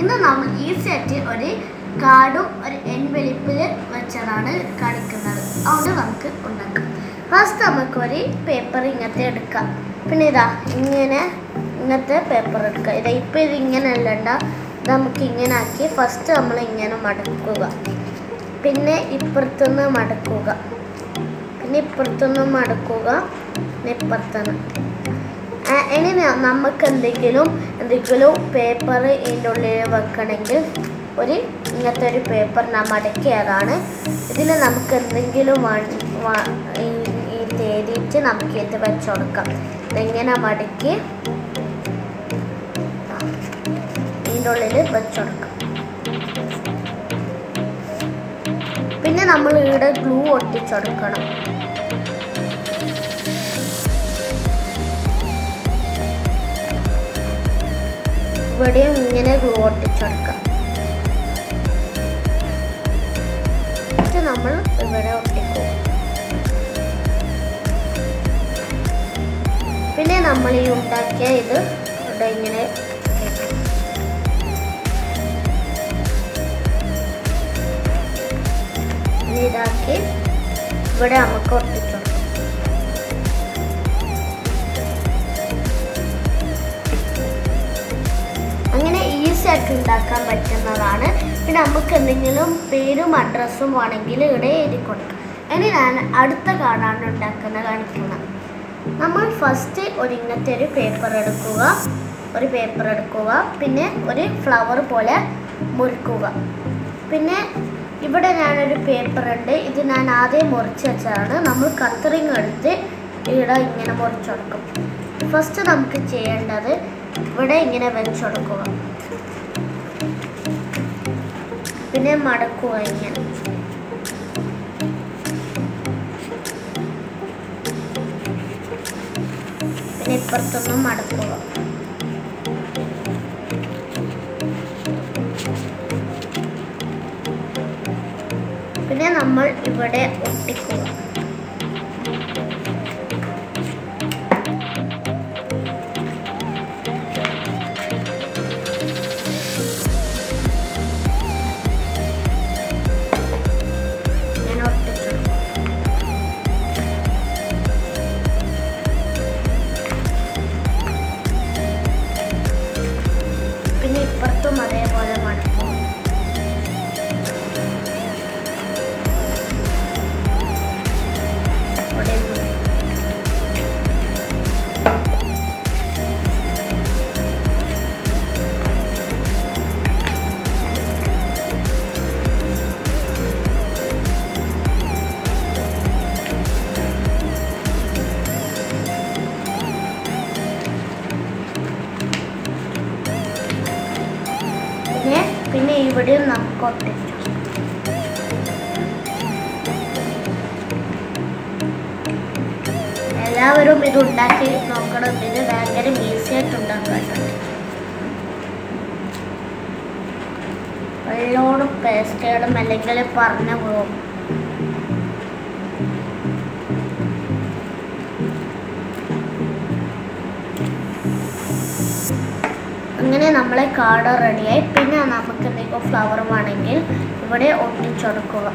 ഇന്ന് നമ്മൾ ഈസി ആയിട്ട് ഒരു കാർഡും ഒരു എൻവെലിപ്പിൽ വെച്ചതാണ് കാണിക്കുന്നത് അതുകൊണ്ട് നമുക്ക് ഉണ്ടാക്കാം ഫസ്റ്റ് നമുക്ക് ഒരു പേപ്പർ ഇങ്ങനത്തെ എടുക്കാം പിന്നെ ഇതാ ഇങ്ങനെ ഇങ്ങനത്തെ പേപ്പർ എടുക്കുക ഇതാ ഇപ്പം ഇത് ഇങ്ങനെ അല്ലണ്ട ഇത് നമുക്ക് ഇങ്ങനെ ആക്കി ഫസ്റ്റ് നമ്മൾ ഇങ്ങനെ മടക്കുക പിന്നെ ഇപ്പുറത്തുനിന്ന് മടക്കുക പിന്നെ ഇപ്പുറത്തുനിന്ന് മടക്കുക പിന്നെ ഇപ്പുറത്തുനിന്ന് ആ, ഇനി ന- നമുക്ക് എന്തെങ്കിലും എന്തെങ്കിലും പേപ്പർ ഇതിൻ്റെ ഉള്ളിൽ വെക്കണമെങ്കിൽ ഒരു ഇങ്ങനത്തെ ഒരു പേപ്പർ നാം മടക്കിയതാണ് ഇതിൽ നമുക്ക് എന്തെങ്കിലും വൺ- വ- ഈ- ഈ തേടിയിട്ട് നമുക്ക് ഇത് വെച്ച് കൊടുക്കാം ഇതെങ്ങനെ മടക്കി ആ, ഇതിൻ്റെ ഉള്ളിൽ വെച്ച് കൊടുക്കാം പിന്നെ നമ്മൾ ഇവിടെ ഗ്ലൂ ഒട്ടിച്ചെടുക്കണം ഇവിടെയും ഇങ്ങനെ ഗ്ലൂ ഒട്ടിച്ചെടുക്കാം എന്നിട്ട് നമ്മൾ ഇവിടെ ഒട്ടിക്കും പിന്നെ നമ്മൾ ഈ ഉണ്ടാക്കിയ ഇത് ഇവിടെ ഇങ്ങനെ വെക്കും. ഇനി ഇതാക്കി ഇവിടെ നമുക്ക് ഒട്ടിച്ചെടുക്കാം അങ്ങനെ ഈസി ആയിട്ട് ഉണ്ടാക്കാൻ പറ്റുന്നതാണ് പിന്നെ നമുക്ക് എന്തെങ്കിലും പേരും അഡ്രസ്സും വേണമെങ്കിൽ ഇവിടെ എഴുതി കൊടുക്കാം ഇനി ഞാൻ അടുത്ത കാർഡാണ് ഉണ്ടാക്കുന്നത് കാണിക്കുന്നത് നമ്മൾ ഫസ്റ്റ് ഒരു ഇങ്ങനത്തെ ഒരു പേപ്പർ എടുക്കുക ഒരു പേപ്പർ എടുക്കുക പിന്നെ ഒരു ഫ്ലവർ പോലെ മുറിക്കുക പിന്നെ ഇവിടെ ഞാനൊരു പേപ്പർ ഉണ്ട് ഇത് ഞാൻ ആദ്യം മുറിച്ച് വെച്ചതാണ് നമ്മൾ കത്തറിങ് എടുത്ത് ഇവിടെ ഇങ്ങനെ മുറിച്ചെടുക്കും ഫസ്റ്റ് നമുക്ക് ചെയ്യേണ്ടത് ഇവിടെ ഇങ്ങനെ വെച്ചെടുക്കുക പിന്നെ മടക്കുക ഇങ്ങനെ പിന്നെ ഇപ്പുറത്തൊന്നും മടക്കുക പിന്നെ നമ്മൾ ഇവിടെ ഒട്ടിക്കുക ഇങ്ങനെ ഒട്ടിച്ചു പിന്നെ ഇപ്പുറത്തും അതേപോലെ മടക്കും ഇവിടെ ഇങ്ങനെ. പിന്നെ പിന്നെ ഇവിടെയും നമുക്ക് ഒട്ടിച്ചു എല്ലാവരും ഇത് ഉണ്ടാക്കി നോക്കണം ഇത് ഭയങ്കര ഈസി ആയിട്ട് ഉണ്ടാക്കാനുണ്ട് വെള്ളോടും പേസ്റ്റേടും അല്ലെങ്കിൽ പറഞ്ഞു പോകും അങ്ങനെ നമ്മളെ കാർഡ് റെഡിയായി പിന്നെ നമുക്ക് എന്തെങ്കിലും ഫ്ലവർ വേണമെങ്കിൽ ഇവിടെ ഒട്ടിച്ചെടുക്കുക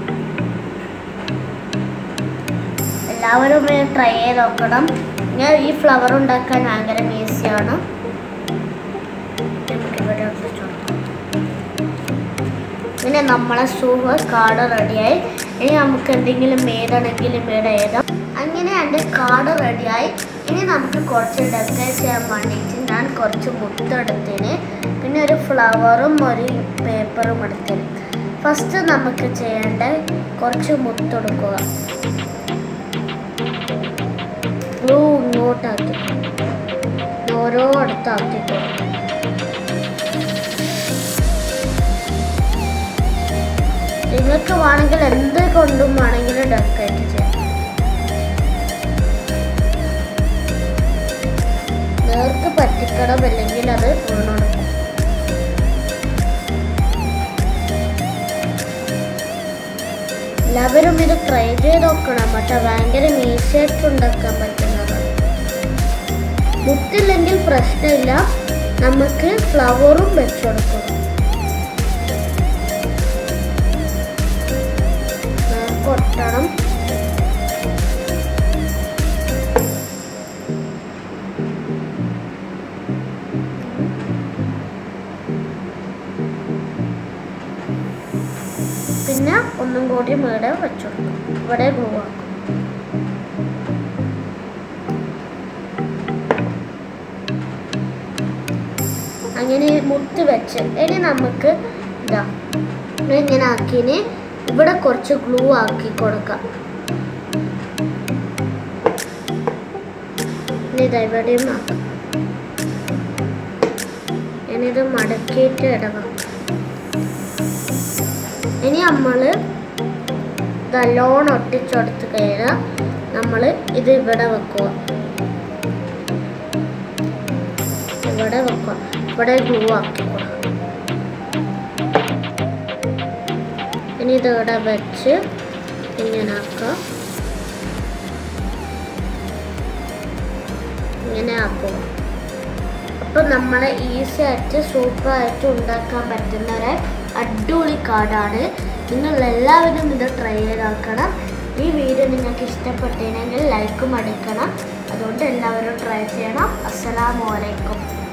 എല്ലാവരും ട്രൈ ചെയ്ത് നോക്കണം ഞാൻ ഈ ഫ്ലവർ ഉണ്ടാക്കാൻ ഭയങ്കര ഈസിയാണ് നമുക്ക് ഇവിടെ ഒട്ടിച്ചെടുക്കാം ഇങ്ങനെ നമ്മളെ സൂവ് കാർഡ് റെഡിയായി ഇനി നമുക്ക് എന്തെങ്കിലും എഴുതണമെങ്കിൽ ഇവിടെ എഴുതാം അങ്ങനെ എൻ്റെ കാർഡ് റെഡിയായി ഇനി നമുക്ക് കുറച്ച് ഡെക്കറേറ്റ് ചെയ്യാൻ വേണ്ടിയിട്ട് ഞാൻ കുറച്ച് മുത്തെടുത്തിന് പിന്നെ ഒരു ഫ്ലവറും ഒരു പേപ്പറും എടുത്തിന് ഫസ്റ്റ് നമുക്ക് ചെയ്യേണ്ട കുറച്ച് മുത്തെടുക്കുക ഗ്ലൂ ഇങ്ങോട്ടാക്കി ഓരോ അടുത്താക്കി കൊടുക്കും നിങ്ങൾക്ക് വേണമെങ്കിൽ എന്ത് കൊണ്ടും വേണമെങ്കിൽ ഡെക്കറേറ്റ് ചെയ്യാം നേർക്ക് പറ്റിക്കണം അല്ലെങ്കിൽ അത് വീണെടുക്കും എല്ലാവരും ഇത് ട്രൈ ചെയ്ത് നോക്കണം പക്ഷെ ഭയങ്കര ഈസിയായിട്ട് ഉണ്ടാക്കാൻ പറ്റുന്നതാണ് മുത്തില്ലെങ്കിൽ പ്രശ്നമില്ല നമുക്ക് ഫ്ലവറും വെച്ച് കൊടുക്കണം നമുക്ക് ഒട്ടണം പിന്നെ ഒന്നും കൂടി ഇവിടെ വെച്ചു കൊടുക്കും ഇവിടെ ഗ്ലൂ ആക്കും അങ്ങനെ മുത്ത് വെച്ച് ഇനി നമുക്ക് ഇതാ ഇത് ഇങ്ങനെ ആക്കിന് ഇവിടെ കുറച്ച് ഗ്ലൂ ആക്കി കൊടുക്കാം ഇനി ഇതാ ഇവിടെയും ആക്കാം ഇനി ഇത് മടക്കിയിട്ട് ഇടവാം ഇനി നമ്മൾ നല്ലോണം ഒട്ടിച്ചെടുത്ത് കഴിഞ്ഞാൽ നമ്മൾ ഇത് ഇവിടെ വെക്കുക ഇവിടെ വെക്കുക ഇവിടെ ഗ്ലൂ ആക്കി കൊടുക്കുക ഇനി ഇത് ഇവിടെ വെച്ച് ഇങ്ങനെ ആക്കുക ഇങ്ങനെ ആക്കുക അപ്പം നമ്മളെ ഈസി ആയിട്ട് സൂപ്പറായിട്ട് ഉണ്ടാക്കാൻ പറ്റുന്ന ഒരു അടിപൊളി കാർഡാണ് നിങ്ങൾ എല്ലാവരും ഇത് ട്രൈ ചെയ്താക്കണം ഈ വീഡിയോ നിങ്ങൾക്ക് ഇഷ്ടപ്പെട്ടെങ്കിൽ ലൈക്കും അടിക്കണം അതുകൊണ്ട് എല്ലാവരും ട്രൈ ചെയ്യണം അസ്സലാമു അലൈക്കും